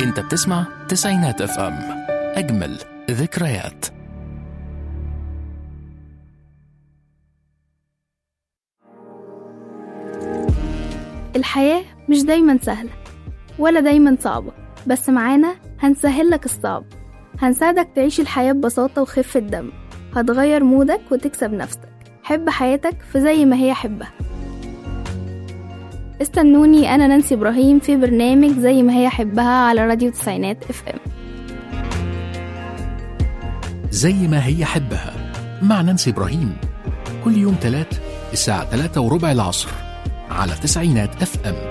انت بتسمع تسعينات اف ام اجمل ذكريات الحياة مش دايما سهلة ولا دايما صعبة بس معانا هنسهل لك الصعب هنساعدك تعيش الحياة ببساطة وخفة دم هتغير مودك وتكسب نفسك حب حياتك في زي ما هي حبها استنوني أنا نانسي إبراهيم في برنامج زي ما هي حبها على راديو تسعينات اف ام زي ما هي حبها مع نانسي إبراهيم كل يوم تلات الساعة تلاتة وربع العصر على تسعينات اف ام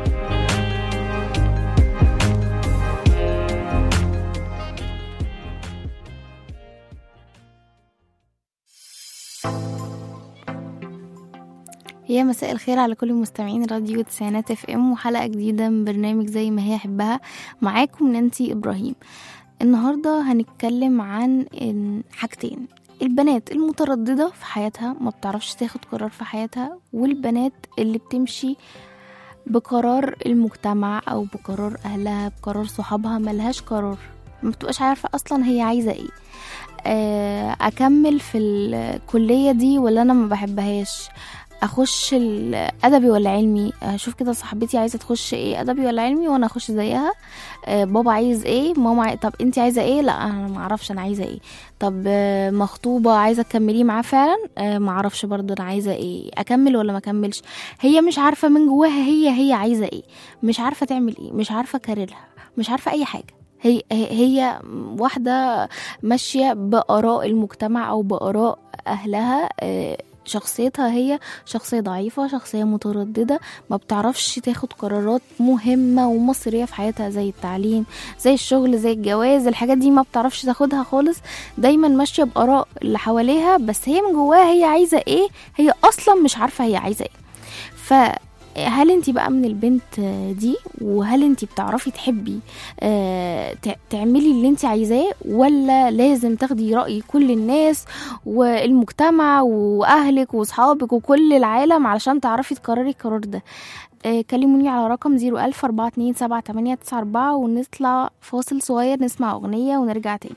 يا مساء الخير على كل مستمعين راديو تسعينات اف ام وحلقة جديدة من برنامج زي ما هي حبها معاكم نانسي ابراهيم النهاردة هنتكلم عن إن- حاجتين البنات المترددة في حياتها ما بتعرفش تاخد قرار في حياتها والبنات اللي بتمشي بقرار المجتمع او بقرار اهلها بقرار صحابها ملهاش قرار ما بتبقاش عارفة اصلا هي عايزة ايه آه، اكمل في الكلية دي ولا انا ما بحبهاش اخش الادبي ولا علمي اشوف كده صاحبتي عايزه تخش ايه ادبي ولا علمي وانا اخش زيها آه، بابا عايز ايه ماما عاي... طب انت عايزه ايه لا انا ما اعرفش انا عايزه ايه طب آه، مخطوبه عايزه تكمليه معاه فعلا آه، ما اعرفش برضو انا عايزه ايه اكمل ولا ما اكملش هي مش عارفه من جواها هي هي عايزه ايه مش عارفه تعمل ايه مش عارفه كاريرها مش عارفه اي حاجه هي هي هي واحده ماشيه باراء المجتمع او باراء اهلها آه، شخصيتها هي شخصية ضعيفة شخصية مترددة ما بتعرفش تاخد قرارات مهمة ومصيرية في حياتها زي التعليم زي الشغل زي الجواز الحاجات دي ما بتعرفش تاخدها خالص دايما ماشية بآراء اللي حواليها بس هي من جواها هي عايزة ايه هي اصلا مش عارفة هي عايزة ايه فهل انت بقى من البنت دي وهل انت بتعرفي تحبي آه، تع- تعملي اللي انت عايزاه ولا لازم تاخدي رأي كل الناس والمجتمع واهلك واصحابك وكل العالم علشان تعرفي تقرري القرار ده آه، كلموني على رقم 01000 427 ونطلع فاصل صغير نسمع أغنية ونرجع تاني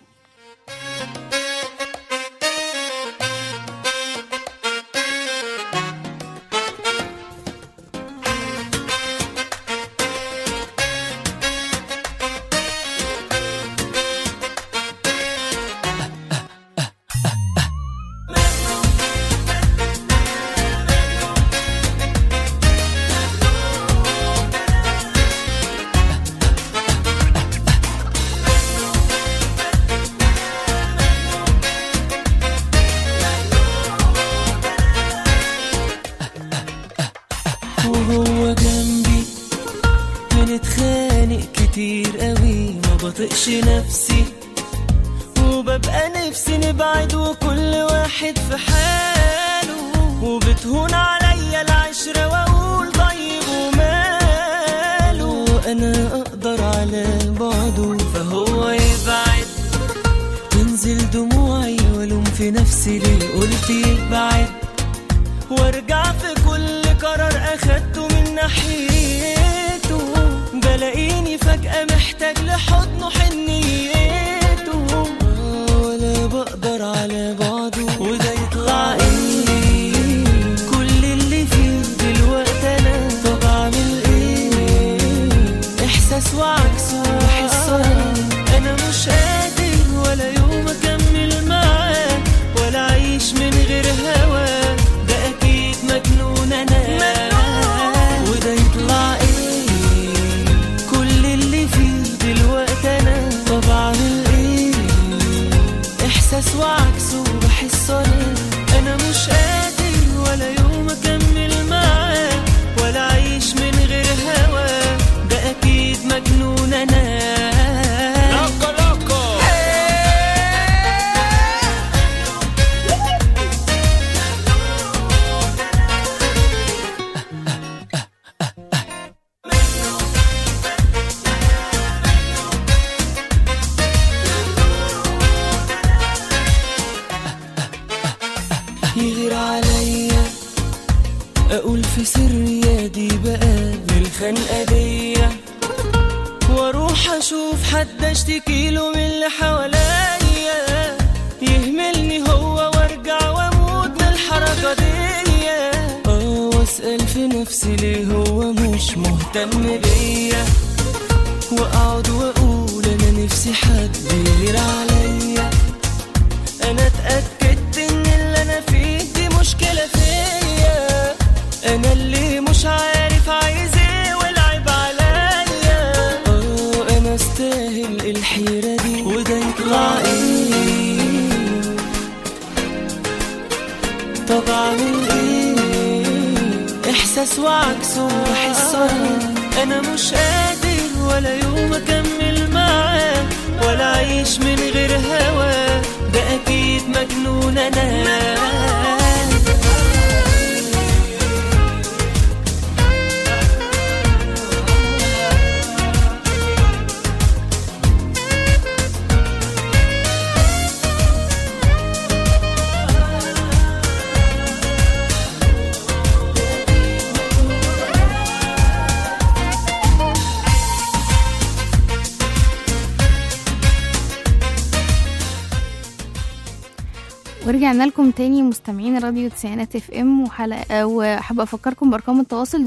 وهو جنبي بنتخانق كتير قوي ما بطقش نفسي وببقى نفسي نبعد وكل واحد في حاله وبتهون عليا العشرة واقول طيب وماله انا اقدر على بعده فهو يبعد تنزل دموعي والوم في نفسي ليه قلت يبعد وارجع في كل قرار اخدته من ناحيته بلاقيني فجأة محتاج لحضنه حنيته ولا بقدر على بعضه وده يطلع ايه كل اللي فيه دلوقتي انا طب اعمل ايه احساس وعكسه وحس انا مش قادر ولا يوم اكمل معاه ولا اعيش من غير هواه ده اكيد مجنون انا وده يطلع ايه كل اللي فيه دلوقتي انا طب اعمل ايه احساس وعكسه بحس انا انا مش قادر ولا يوم اكمل معاه ولا اعيش من غير هواه ده اكيد مجنون انا لوكو لوكو يغير عليا اقول في سري يا دي بقى للخنقه دي واروح هشوف حد اشتكي له من اللي حواليا يهملني هو وارجع واموت من الحركه دي اه واسال في نفسي ليه هو مش مهتم بيا واقعد واقول انا نفسي حد يغير عليا انا اتاكدت ان اللي انا فيه دي مشكله فيا انا اللي مش عارف عايز ايه والعيب عليا اه انا استاهل الحيره دي وده يطلع ايه طب اعمل ايه احساس وعكسه بحسه انا مش قادر ولا يوم اكمل معاه ولا اعيش من غير هوا ده اكيد مجنون انا ورجعنا لكم تاني مستمعين راديو تسعينات اف ام وحلقة وحابة افكركم بارقام التواصل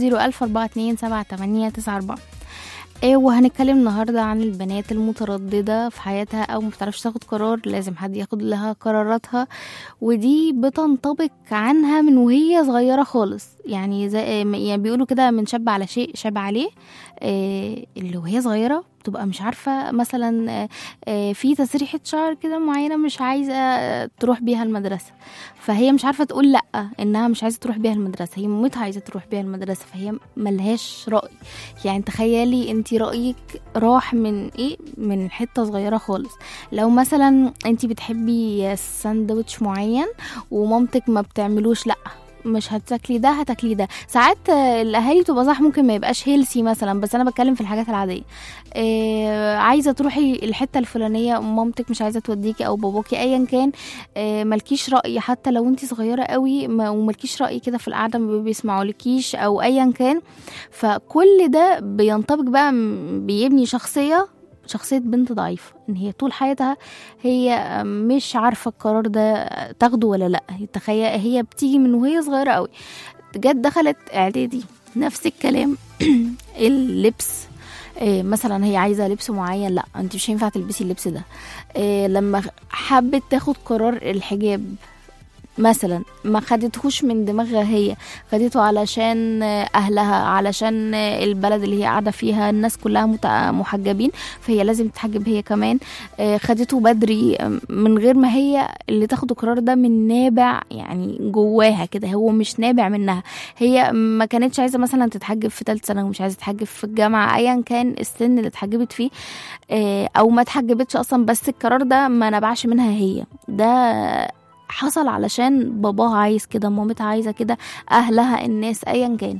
014278994 ايه وهنتكلم النهارده عن البنات المتردده في حياتها او ما بتعرفش تاخد قرار لازم حد ياخد لها قراراتها ودي بتنطبق عنها من وهي صغيره خالص يعني زي يعني بيقولوا كده من شاب على شيء شاب عليه إيه اللي وهي صغيره بتبقى مش عارفه مثلا آه، آه، في تسريحه شعر كده معينه مش عايزه آه، تروح بيها المدرسه فهي مش عارفه تقول لا انها مش عايزه تروح بيها المدرسه هي مامتها عايزه تروح بيها المدرسه فهي ملهاش راي يعني تخيلي انت رايك راح من ايه من حته صغيره خالص لو مثلا انت بتحبي ساندوتش معين ومامتك ما بتعملوش لا مش هتاكلي ده هتاكلي ده ساعات آه، الاهالي بتبقى صح ممكن ما يبقاش هيلسي مثلا بس انا بتكلم في الحاجات العاديه آه عايزه تروحي الحته الفلانيه مامتك مش عايزه توديكي او باباكي ايا كان آه ملكيش راي حتى لو انت صغيره قوي ما- وملكيش راي كده في القعده ما بيسمعولكيش او ايا كان فكل ده بينطبق بقى م- بيبني شخصيه شخصية بنت ضعيفة ان هي طول حياتها هي مش عارفة القرار ده تاخده ولا لا تخيل هي بتيجي من وهي صغيرة قوي جت دخلت اعدادي نفس الكلام اللبس إيه مثلا هي عايزه لبس معين لا انت مش هينفع تلبسي اللبس ده إيه لما حبت تاخد قرار الحجاب مثلا ما خدتهوش من دماغها هي خدته علشان اهلها علشان البلد اللي هي قاعده فيها الناس كلها مت- محجبين فهي لازم تتحجب هي كمان آه، خدته بدري آم، من غير ما هي اللي تاخد القرار ده من نابع يعني جواها كده هو مش نابع منها هي ما كانتش عايزه مثلا تتحجب في ثالث ثانوي مش عايزه تتحجب في الجامعه ايا كان السن اللي اتحجبت فيه آه، او ما اتحجبتش اصلا بس القرار ده ما نبعش منها هي ده حصل علشان باباها عايز كده مامتها عايزه كده اهلها الناس ايا كان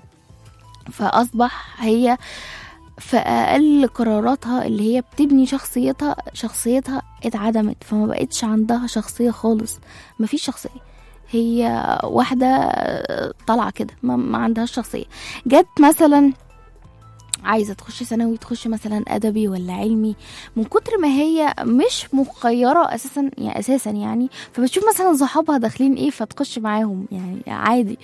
فاصبح هي في اقل قراراتها اللي هي بتبني شخصيتها شخصيتها اتعدمت فما بقتش عندها شخصيه خالص مفيش شخصيه هي واحده طالعه كده ما, ما عندهاش شخصيه جت مثلا عايزه تخش ثانوي تخش مثلا ادبي ولا علمي من كتر ما هي مش مخيره اساسا يعني اساسا يعني فبتشوف مثلا صحابها داخلين ايه فتخش معاهم يعني عادي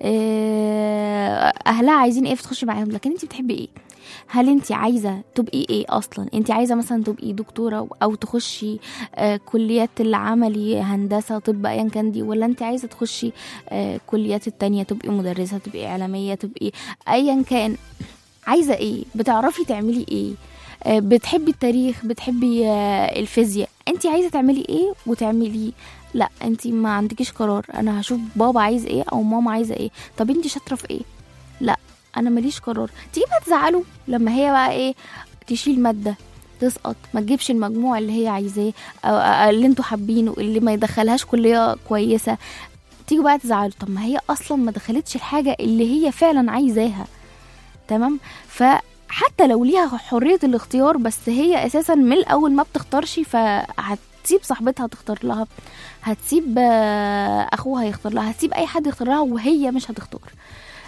آه، اهلها عايزين ايه فتخش معاهم لكن انت بتحبي ايه هل انت عايزه تبقي ايه اصلا انت عايزه مثلا تبقي دكتوره او تخشي آه كليات العملي هندسه طب ايا كان دي ولا انت عايزه تخشي آه كليات التانية تبقي مدرسه تبقي اعلاميه تبقي ايا كان عايزه ايه بتعرفي تعملي ايه آه، بتحبي التاريخ بتحبي آه، الفيزياء انت عايزه تعملي ايه وتعمليه لا انت ما عندكيش قرار انا هشوف بابا عايز ايه او ماما عايزه ايه طب انت شاطره في ايه لا انا ماليش قرار تيجي بقى تزعلوا لما هي بقى ايه تشيل ماده تسقط ما تجيبش المجموع اللي هي عايزاه او أو اللي انتوا حابينه اللي ما يدخلهاش كليه كويسه تيجوا بقى تزعلوا طب ما هي اصلا ما دخلتش الحاجه اللي هي فعلا عايزاها تمام فحتى لو ليها حريه الاختيار بس هي اساسا من الاول ما بتختارش فهتسيب صاحبتها تختار لها هتسيب آه، اخوها يختار لها هتسيب اي حد يختار لها وهي مش هتختار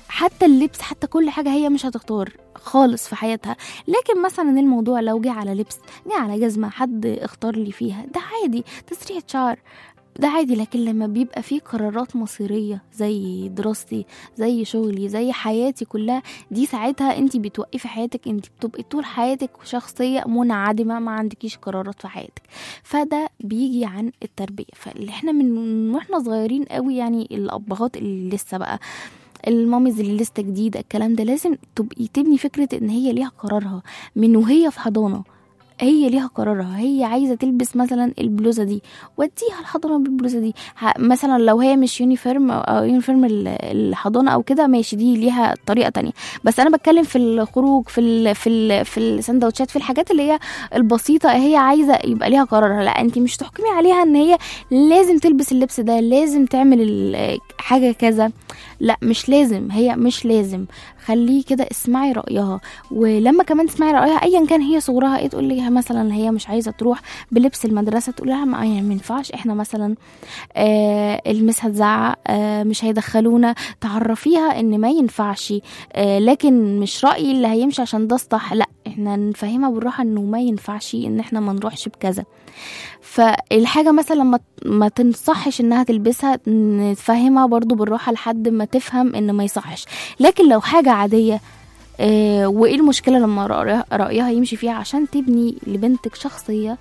حتى اللبس حتى كل حاجة هي مش هتختار خالص في حياتها لكن مثلا الموضوع لو جه على لبس جه على جزمة حد اختار لي فيها ده عادي تسريحة شعر ده عادي لكن لما بيبقى فيه قرارات مصيرية زي دراستي زي شغلي زي حياتي كلها دي ساعتها انت بتوقفي حياتك انت بتبقي طول حياتك شخصية منعدمة ما عندكيش قرارات في حياتك فده بيجي عن التربية فاللي احنا من واحنا صغيرين قوي يعني الابهات اللي لسه بقى الماميز اللي لسه جديدة الكلام ده لازم تبقي تبني فكرة ان هي ليها قرارها من وهي في حضانة هي ليها قرارها هي عايزه تلبس مثلا البلوزه دي وديها الحضانه بالبلوزه دي ه- مثلا لو هي مش يونيفورم او يونيفورم ال- الحضانه او كده ماشي دي ليها طريقه تانية بس انا بتكلم في الخروج في ال في ال في السندوتشات في الحاجات اللي هي البسيطه هي عايزه يبقى ليها قرارها لا انت مش تحكمي عليها ان هي لازم تلبس اللبس ده لازم تعمل ال- حاجه كذا لا مش لازم هي مش لازم خليه كده اسمعي رايها ولما كمان تسمعي رايها ايا كان هي صغرها ايه تقول لي مثلا هي مش عايزه تروح بلبس المدرسه تقول لها ما يعني ما ينفعش احنا مثلا آه المس هتزعق آه مش هيدخلونا تعرفيها ان ما ينفعش آه لكن مش رايي اللي هيمشي عشان ده الصح لا احنا نفهمها بالراحه انه ما ينفعش ان احنا ما نروحش بكذا فالحاجه مثلا لما ما تنصحش انها تلبسها نفهمها برضو بالراحه لحد ما تفهم ان ما يصحش لكن لو حاجه عاديه آه وايه المشكله لما رأيها, رايها يمشي فيها عشان تبني لبنتك شخصيه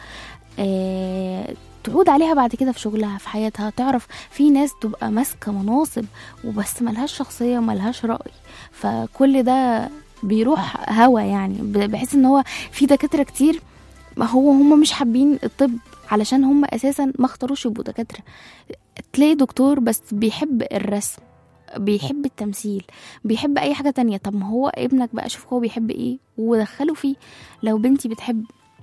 آه تعود عليها بعد كده في شغلها في حياتها تعرف في ناس تبقى ماسكه مناصب وبس ملهاش شخصيه وملهاش راي فكل ده بيروح هوا يعني بحيث ان هو في دكاتره كتير ما هو هم مش حابين الطب علشان هم اساسا ما اختاروش يبقوا دكاتره تلاقي دكتور بس بيحب الرسم بيحب التمثيل بيحب اي حاجه تانية طب ما هو ابنك بقى شوف هو بيحب ايه ودخله فيه لو بنتي بتحب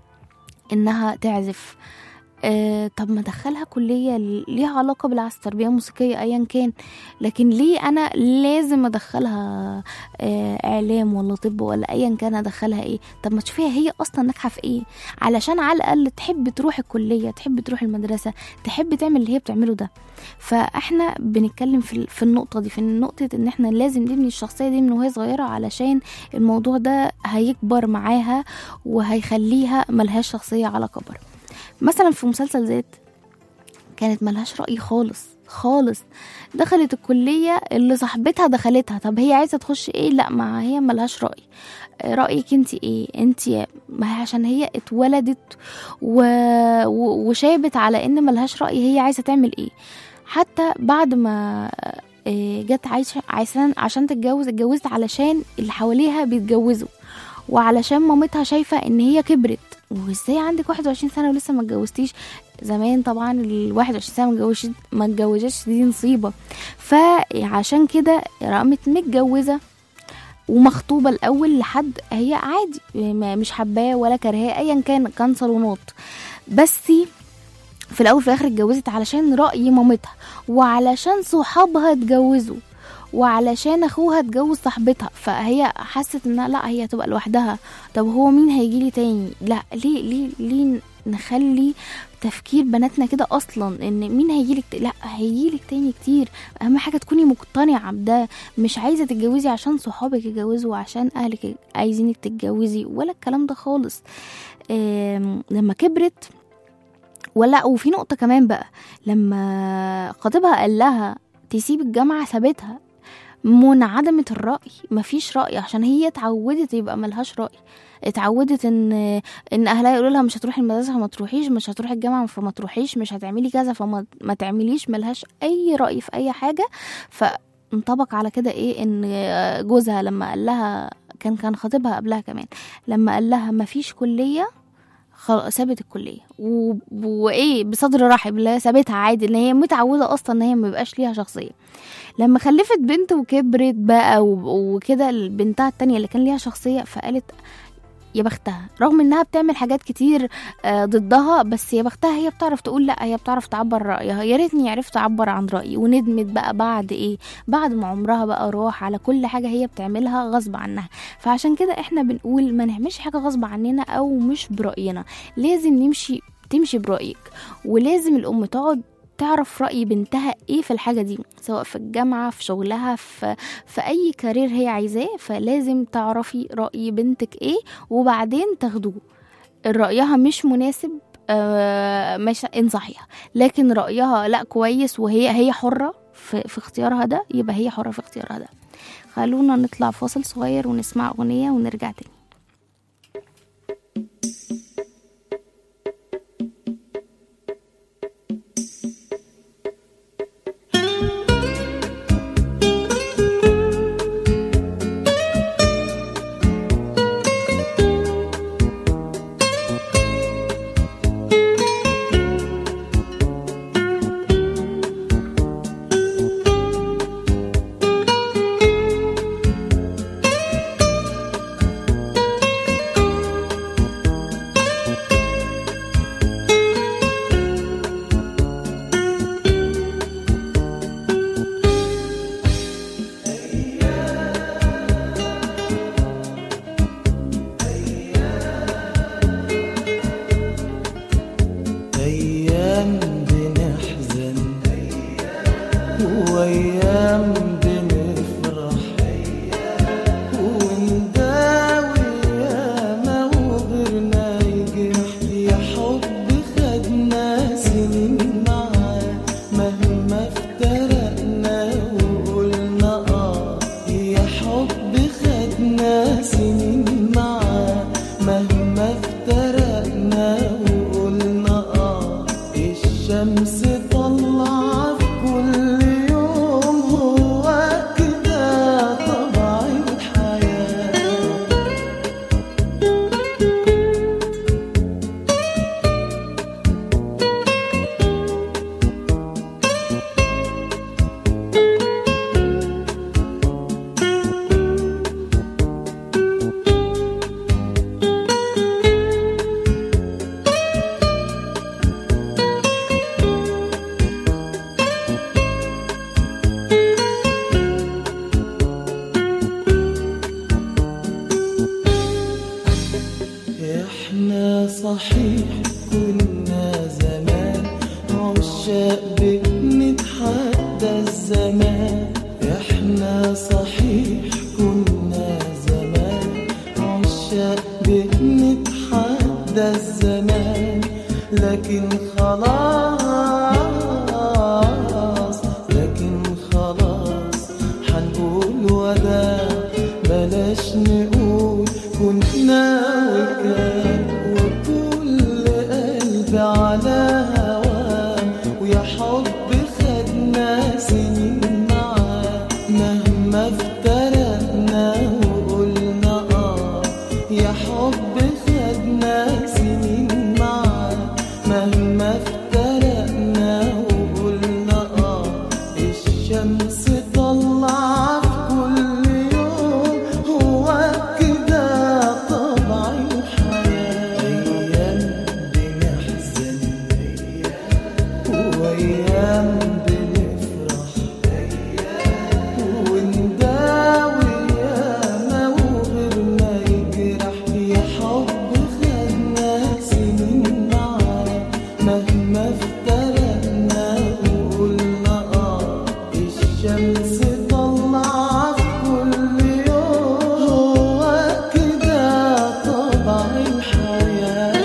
انها تعزف آه طب ما ادخلها كليه ليها علاقه بالعزف تربيه موسيقيه ايا كان لكن ليه انا لازم ادخلها آه اعلام ولا طب ولا ايا كان ادخلها ايه طب ما تشوفيها هي اصلا ناجحه في ايه علشان على الاقل تحب تروح الكليه تحب تروح المدرسه تحب تعمل اللي هي بتعمله ده فاحنا بنتكلم في في النقطه دي في نقطه ان احنا لازم نبني الشخصيه دي من وهي صغيره علشان الموضوع ده هيكبر معاها وهيخليها ملهاش شخصيه على كبر مثلا في مسلسل ذات كانت ملهاش رأي خالص خالص دخلت الكلية اللي صاحبتها دخلتها طب هي عايزة تخش ايه لا ما هي ملهاش رأي رأيك انت ايه انت ما هي عشان هي اتولدت و... و... وشابت على ان ملهاش رأي هي عايزة تعمل ايه حتى بعد ما جت عايشة عشان عشان تتجوز اتجوزت علشان اللي حواليها بيتجوزوا وعلشان مامتها شايفة ان هي كبرت وازاي عندك 21 سنه ولسه ما اتجوزتيش زمان طبعا ال 21 سنه ما اتجوزش ما اتجوزش دي نصيبه فعشان كده قامت متجوزه ومخطوبه الاول لحد هي عادي مش حباه ولا كرهاه ايا كان كان صالونات بس في الاول في الاخر اتجوزت علشان راي مامتها وعلشان صحابها اتجوزوا وعلشان اخوها اتجوز صاحبتها فهي حست ان لا هي هتبقى لوحدها طب هو مين هيجي لي تاني لا ليه ليه ليه نخلي تفكير بناتنا كده اصلا ان مين هيجيلك ت... لا هيجيلك تاني كتير اهم حاجه تكوني مقتنعه بده مش عايزه تتجوزي عشان صحابك يتجوزوا وعشان اهلك عايزينك تتجوزي ولا الكلام ده خالص لما كبرت ولا وفي نقطه كمان بقى لما خطيبها قال لها تسيب الجامعه سابتها منعدمة الرأي مفيش رأي عشان هي اتعودت يبقى ملهاش رأي اتعودت ان ان اهلها يقولوا لها مش هتروحي المدرسه فما تروحيش مش هتروحي الجامعه فما تروحيش مش هتعملي كذا فما ما تعمليش ملهاش اي راي في اي حاجه فانطبق على كده ايه ان جوزها لما قال لها كان كان خطيبها قبلها كمان لما قال لها مفيش كليه سابت الكليه و... وايه بصدر رحب لا سابتها عادي ان هي متعوده اصلا ان هي ما بيبقاش ليها شخصيه لما خلفت بنت وكبرت بقى وكده بنتها التانية اللي كان ليها شخصيه فقالت يا بختها رغم انها بتعمل حاجات كتير ضدها بس يا بختها هي بتعرف تقول لا هي بتعرف تعبر رايها يا ريتني عرفت اعبر عن رايي وندمت بقى بعد ايه بعد ما عمرها بقى راح على كل حاجه هي بتعملها غصب عنها فعشان كده احنا بنقول ما نعملش حاجه غصب عننا او مش براينا لازم نمشي تمشي برايك ولازم الام تقعد تعرف رأي بنتها ايه في الحاجة دي سواء في الجامعة في شغلها في, في أي كارير هي عايزاه فلازم تعرفي رأي بنتك ايه وبعدين تاخدوه رأيها مش مناسب آه مش انصحيها لكن رأيها لا كويس وهي هي حرة في, في اختيارها ده يبقى هي حرة في اختيارها ده خلونا نطلع فاصل صغير ونسمع أغنية ونرجع تاني أيام بنحزن وأيام بنفرح ونداوي ياما وغيرنا يجرح يا حب خدنا سنين معاه مهما افترقنا وقلنا اه يا حب خدنا سنين معاه مهما افترقنا وقلنا اه الشمس طلع في كل يوم هو كده طبع الحياه احنا صحيح كنا زمان عشاق بنتحدى الزمان احنا صحيح كنا زمان عشاق بنتحدى الزمان لكن خلاص لكن خلاص حنقول وداع بلاش نقول كنا وكان وكل قلب على هواه ويا حب خدنا سنين معاه مهما افترقنا وقلنا اه يا حب خدنا سنين معاه مهما افترقنا وقلنا اه الشمس طلع في كل يوم هو كده طبع الحياة أيام بنحزن وأيام بنفرح ونداوي ياما وغيرنا يجرح يا حب خدنا سنين معاه مهما افترقنا وقلنا اه الشمس طلع في كل يوم هو كده طبع الحياه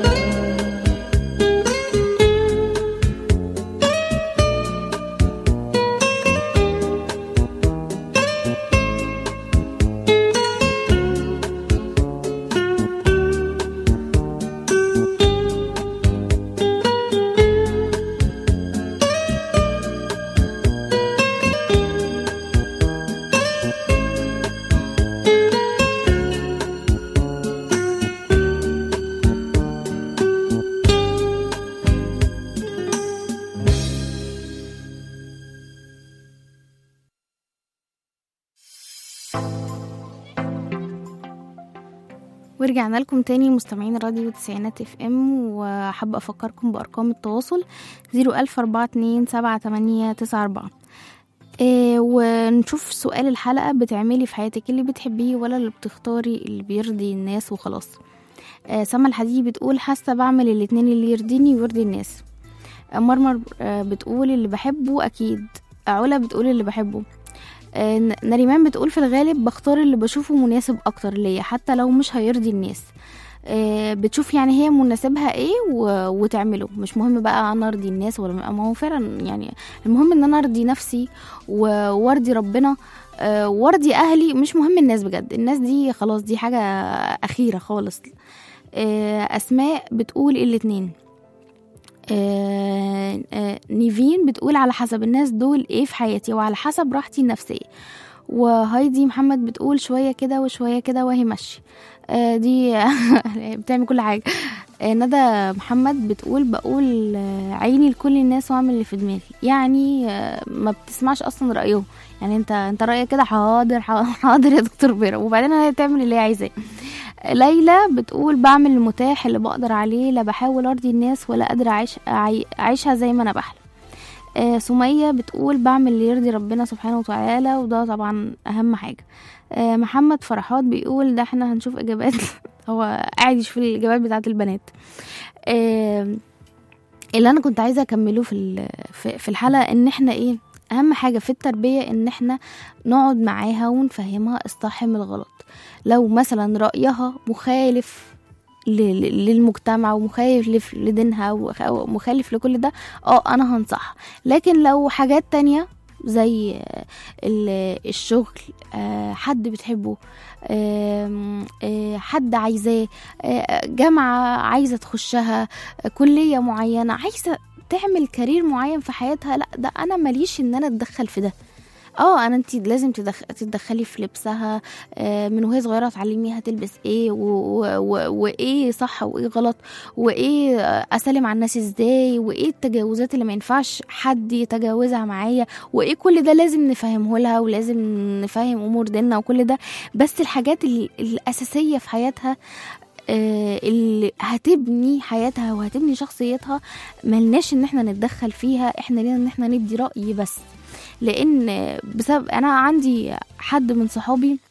ورجعنا لكم تاني مستمعين راديو تسعينات اف ام وحابة افكركم بارقام التواصل زيرو الف اربعة اتنين سبعة تمانية تسعة اربعة إيه ونشوف سؤال الحلقة بتعملي في حياتك اللي بتحبيه ولا اللي بتختاري اللي بيرضي الناس وخلاص آه سما الحديدي بتقول حاسة بعمل الاتنين اللي يرضيني ويرضي الناس مرمر آه، بتقول اللي بحبه اكيد علا بتقول اللي بحبه آه، ن- نريمان بتقول في الغالب بختار اللي بشوفه مناسب اكتر ليا حتى لو مش هيرضي الناس آه، بتشوف يعني هي مناسبها ايه و... وتعمله مش مهم بقى انا ارضي الناس ولا ما هو فعلا يعني المهم ان انا ارضي نفسي و... وارضي ربنا آه، وارضي اهلي مش مهم الناس بجد الناس دي خلاص دي حاجة اخيرة خالص آه، اسماء بتقول الاتنين آه، آه، نيفين بتقول على حسب الناس دول ايه في حياتي وعلى حسب راحتي النفسية وهايدي محمد بتقول شوية كده وشوية كده وهي ماشية آه، دي بتعمل كل حاجة آه، ندى محمد بتقول بقول آه، عيني لكل الناس واعمل اللي في دماغي يعني آه، ما بتسمعش اصلا رأيهم يعني انت انت رأيك كده حاضر حاضر يا دكتور بيرا وبعدين هي تعمل اللي هي عايزاه ليلى بتقول بعمل المتاح اللي بقدر عليه لا بحاول ارضي الناس ولا قادرة اعيش أعي- اعيشها زي ما انا بحلم آه، سمية بتقول بعمل اللي يرضي ربنا سبحانه وتعالى وده طبعا اهم حاجة آه، محمد فرحات بيقول ده احنا هنشوف اجابات هو قاعد يشوف الاجابات بتاعت البنات آه، اللي انا كنت عايزه اكمله في ال- في في الحلقه ان احنا ايه اهم حاجه في التربيه ان احنا نقعد معاها ونفهمها الصح من الغلط لو مثلا رايها مخالف ل- ل- للمجتمع ومخالف لدينها وخ- ومخالف لكل ده اه انا هنصح لكن لو حاجات تانية زي آه، ال- الشغل آه، حد بتحبه آم، آه، حد عايزاه آه، جامعة عايزة تخشها آه، كلية معينة عايزة تعمل كارير معين في حياتها لا ده انا ماليش ان انا اتدخل في ده اه انا انت لازم تدخ... تتدخلي في لبسها آه، من وهي صغيره تعلميها تلبس ايه و... و... و... وايه صح وايه غلط وايه آه، اسلم على الناس ازاي وايه التجاوزات اللي ما ينفعش حد يتجاوزها معايا وايه كل ده لازم نفهمه لها ولازم نفهم امور ديننا وكل ده بس الحاجات ال... الاساسيه في حياتها آه، اللي هتبني حياتها وهتبني شخصيتها ملناش ان احنا نتدخل فيها احنا لينا ان احنا ندي رأي بس لان بسبب انا عندي حد من صحابي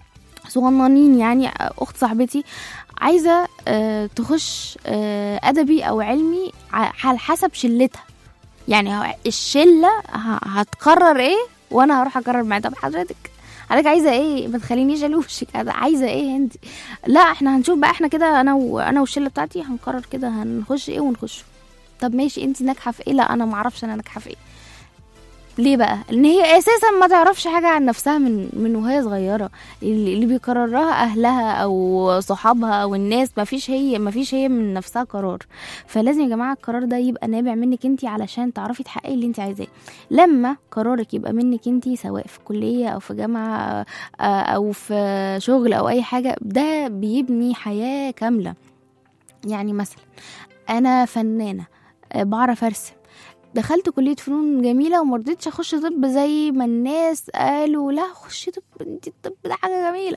صغننين يعني اخت صاحبتي عايزه آه، تخش آه، ادبي او علمي ع- على حسب شلتها يعني هو الشله ه- هتقرر ايه وانا هروح اقرر معاها طب حضرتك حضرتك عايزه ايه ما تخلينيش الوشك عايزه ايه انت لا احنا هنشوف بقى احنا كده انا وانا والشله بتاعتي هنقرر كده هنخش ايه ونخش طب ماشي انت ناجحه في ايه لا انا ما اعرفش انا ناجحه في ايه ليه بقى ان هي اساسا ما تعرفش حاجه عن نفسها من من وهي صغيره اللي اللي بيقررها اهلها او صحابها او الناس ما فيش هي ما فيش هي من نفسها قرار فلازم يا جماعه القرار ده يبقى نابع منك انت علشان تعرفي تحققي اللي انت عايزاه لما قرارك يبقى منك انت سواء في كليه او في جامعه آه، او في شغل او اي حاجه ده بيبني حياه كامله يعني مثلا انا فنانه آه، بعرف ارسم دخلت كلية فنون جميلة ومرضتش اخش طب زي ما الناس قالوا لا خشي طب انت الطب ده حاجة جميلة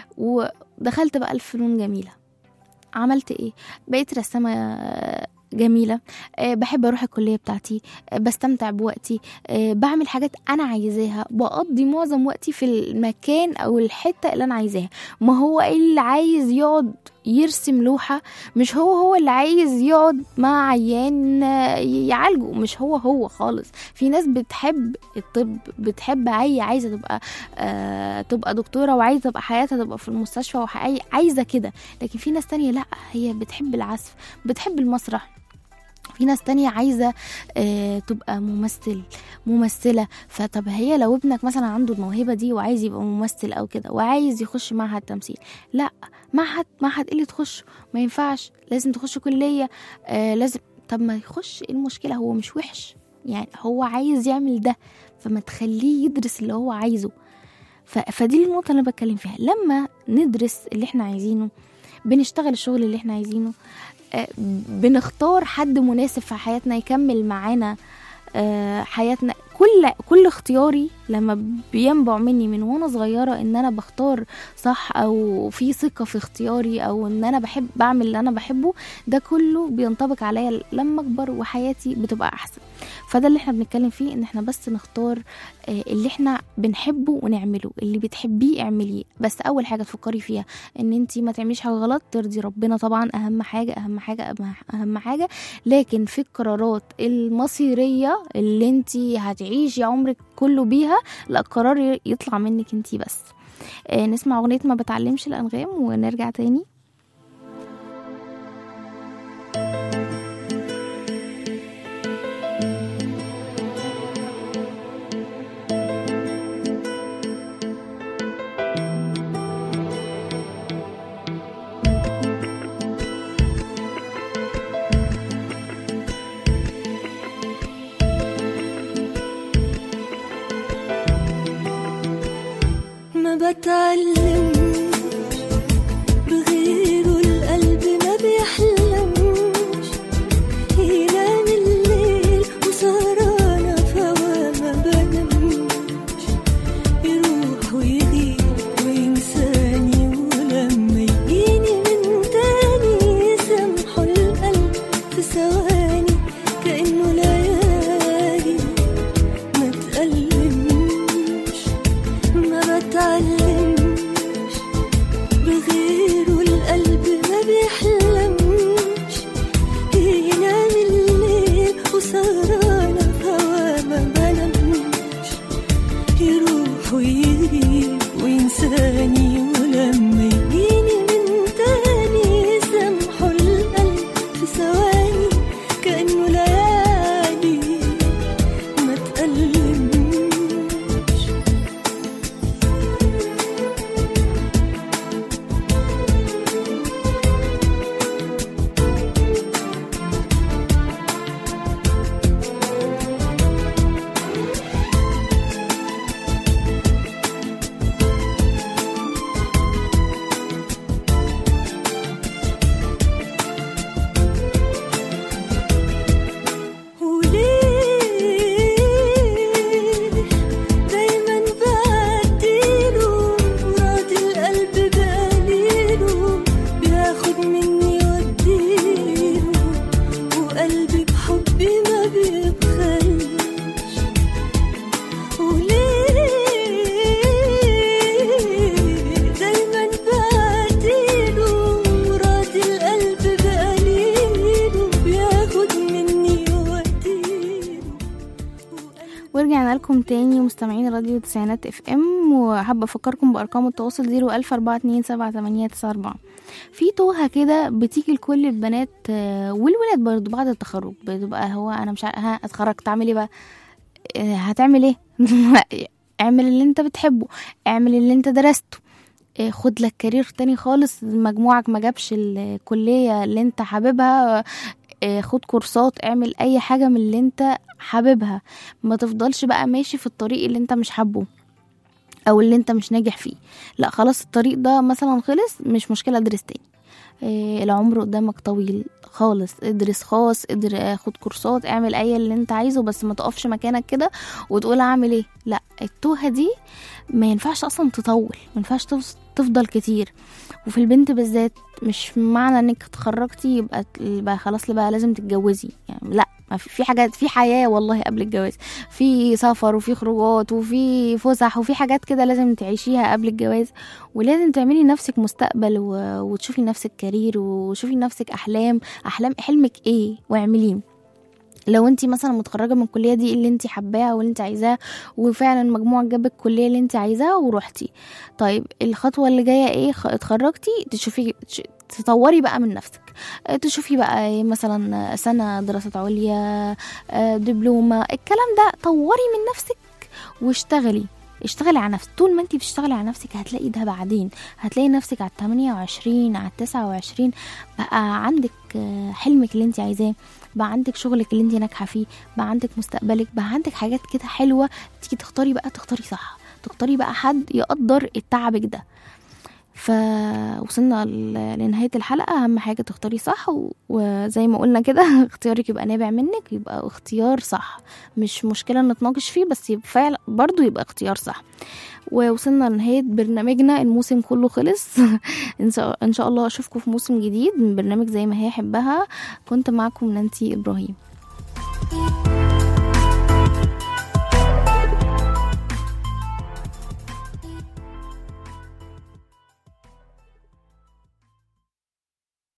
ودخلت بقى الفنون جميلة عملت ايه بقيت رسامة آه، جميلة آه، بحب اروح الكلية بتاعتي آه، بستمتع بوقتي آه، بعمل حاجات انا عايزاها بقضي معظم وقتي في المكان او الحتة اللي انا عايزاها ما هو اللي عايز يقعد يرسم لوحة مش هو هو اللي عايز يقعد مع عيان آه، يعالجه مش هو هو خالص في ناس بتحب الطب بتحب عاي عايزه تبقى آه تبقى دكتوره وعايزه تبقى حياتها تبقى في المستشفى وحي- عايزه كده لكن في ناس تانية لا هي بتحب العزف بتحب المسرح في ناس تانية عايزة آه تبقى ممثل ممثلة فطب هي لو ابنك مثلا عنده الموهبة دي وعايز يبقى ممثل أو كده وعايز يخش معهد تمثيل لا معهد معهد ايه اللي تخش ما ينفعش لازم تخش كلية آه لازم طب ما يخش ايه المشكلة هو مش وحش يعني هو عايز يعمل ده فما تخليه يدرس اللي هو عايزه ف... فدي النقطة اللي أنا بتكلم فيها لما ندرس اللي احنا عايزينه بنشتغل الشغل اللي احنا عايزينه آه، بنختار حد مناسب في حياتنا يكمل معانا آه، حياتنا كل كل كل اختياري لما بينبع مني من وانا صغيره ان انا بختار صح او في ثقه في اختياري او ان انا بحب بعمل اللي انا بحبه ده كله بينطبق عليا لما اكبر وحياتي بتبقى احسن فده اللي احنا بنتكلم فيه ان احنا بس نختار آه، اللي احنا بنحبه ونعمله اللي بتحبيه اعمليه بس اول حاجه تفكري فيها ان انت ما تعمليش حاجه غلط ترضي ربنا طبعا اهم حاجه اهم حاجه أهم- اهم حاجه لكن في القرارات المصيريه اللي انت هتعيشي عمرك كله بيها لا القرار يطلع منك انت بس آه، نسمع اغنيه ما بتعلمش الانغام ونرجع تاني ما بتعلمش بغيره القلب ما بيحلمش ينام الليل وسهرانة فوا ما بنامش يروح ويغيب وينساني ولما يجيني من تاني يسامحه القلب في ثواني كأنه ليالي ما تألمش ما بتعلمش بغيره القلب ما بيحلمش ينام الليل وسهرانة هوا ما بنامش يروح ويغيب وينساني ولما يجيني من تاني يسامحه القلب في ثواني كأنه ليالي ما تألمش وليه دايما بعديله راضي القلب بقليله بياخد مني واديله وقلبي بحبي ما بيبخلش وليه دايما بعديله راضي القلب بقليله بياخد مني واديله ورجعنا لكم تاني مستمعين راديو تسعينات اف ام وحابة افكركم بارقام التواصل زيرو الف اربعة اتنين سبعة تمانية تسعة اربعة في توهة كده بتيجي لكل البنات آه، والولاد برضو بعد التخرج بتبقى هو انا مش عارفة ها اتخرجت اعمل ايه بقى آه، هتعمل ايه اعمل اللي انت بتحبه اعمل اللي انت درسته آه، خد لك كارير تاني خالص مجموعك ما جابش الكلية اللي انت حاببها آه، خد كورسات اعمل اي حاجة من اللي انت حاببها ما تفضلش بقى ماشي في الطريق اللي انت مش حابه او اللي انت مش ناجح فيه لا خلاص الطريق ده مثلا خلص مش مشكلة ادرس تاني إيه العمر قدامك طويل خالص ادرس خاص ادر خد كورسات اعمل اي اللي انت عايزه بس ما تقفش مكانك كده وتقول اعمل ايه لا التوهة دي ما ينفعش اصلا تطول ما ينفعش تفض- تفضل كتير وفي البنت بالذات مش معنى انك اتخرجتي يبقى يبقى خلاص بقى لازم تتجوزي يعني لا ما في في حاجات في حياة والله قبل الجواز في سفر وفي خروجات وفي فسح وفي حاجات كده لازم تعيشيها قبل الجواز ولازم تعملي لنفسك مستقبل و... وتشوفي لنفسك كارير وشوفي لنفسك احلام احلام حلمك ايه واعمليه لو انت مثلا متخرجه من الكليه دي اللي انت حباها واللي انت عايزاه وفعلا مجموعك جاب الكليه اللي انت عايزاها ورحتي طيب الخطوه اللي جايه ايه خ- اتخرجتي تشوفي تش- تطوري بقى من نفسك اه، تشوفي بقى ايه مثلا سنه دراسه عليا اه، دبلومه الكلام ده طوري من نفسك واشتغلي اشتغلي على نفسك طول ما انت بتشتغلي على نفسك هتلاقي ده بعدين هتلاقي نفسك على 28 على 29 بقى عندك اه، حلمك اللي انت عايزاه بقى عندك شغلك اللي انت ناجحه فيه بقى عندك مستقبلك بقى عندك حاجات كده حلوه تيجي تختاري بقى تختاري صح تختاري بقى حد يقدر تعبك ده فوصلنا ل- لنهاية الحلقة أهم حاجة تختاري صح و- وزي ما قلنا كده اختيارك يبقى نابع منك يبقى اختيار صح مش مشكلة نتناقش فيه بس يبقى فعلا برضو يبقى اختيار صح ووصلنا لنهاية برنامجنا الموسم كله خلص إن شاء- إن شاء الله أشوفكم في موسم جديد من برنامج زي ما هي حبها كنت معكم نانسي إبراهيم